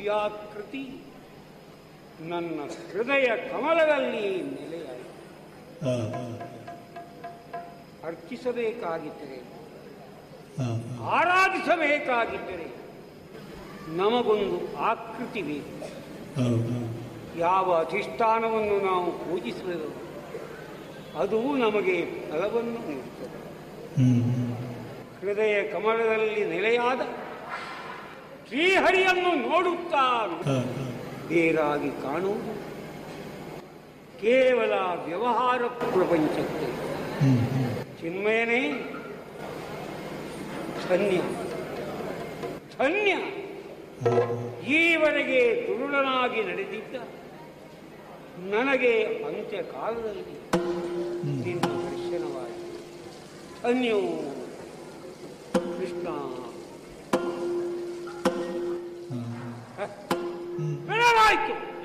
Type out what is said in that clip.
ದಿವ್ಯಾಕೃತಿ ನನ್ನ ಹೃದಯ ಕಮಲದಲ್ಲಿ ನೆಲೆಯಾಯಿತು ಆ, ಆ, ಅರ್ಚಿಸಬೇಕಾಗಿದ್ದರೆ ಆ, ಆರಾಧಿಸಬೇಕಾಗಿದ್ದರೆ ನಮಗೊಂದು ಆಕೃತಿ ಬೇಕು ಆ, ಆ. ಯಾವ ಅಧಿಷ್ಠಾನವನ್ನು ನಾವು ಪೂಜಿಸುವೆವು ಅದು ನಮಗೆ ಫಲವನ್ನು ನೀಡುತ್ತದೆ ಹ್ಮ್, ಹ್ಮ್. ಹೃದಯ ಕಮಲದಲ್ಲಿ ನೆಲೆಯಾದ ಶ್ರೀಹರಿಯನ್ನು ನೋಡುತ್ತಾ ಆ, ಆ. ಬೇರಾಗಿ ಕಾಣುವುದು ಕೇವಲ ವ್ಯವಹಾರ ಪ್ರಪಂಚಕ್ಕೆ ಹ್ಮ್, ಹ್ಮ್. ಚಿನ್ಮಯನೇ ಧನ್ಯ ಧನ್ಯ ಆ, ಈವರೆಗೆ ದುರುಳನಾಗಿ ನಡೆದಿದ್ದ ನನಗೆ ಅಂತ್ಯಕಾಲದಲ್ಲಿ ನಿನ್ನ ದರ್ಶನವಾಯಿತು ಧನ್ಯೋ ಕೃಷ್ಣ ಆ, ಆ. ಹ್ಮ್. ಬಿಡಲಾಯ್ತು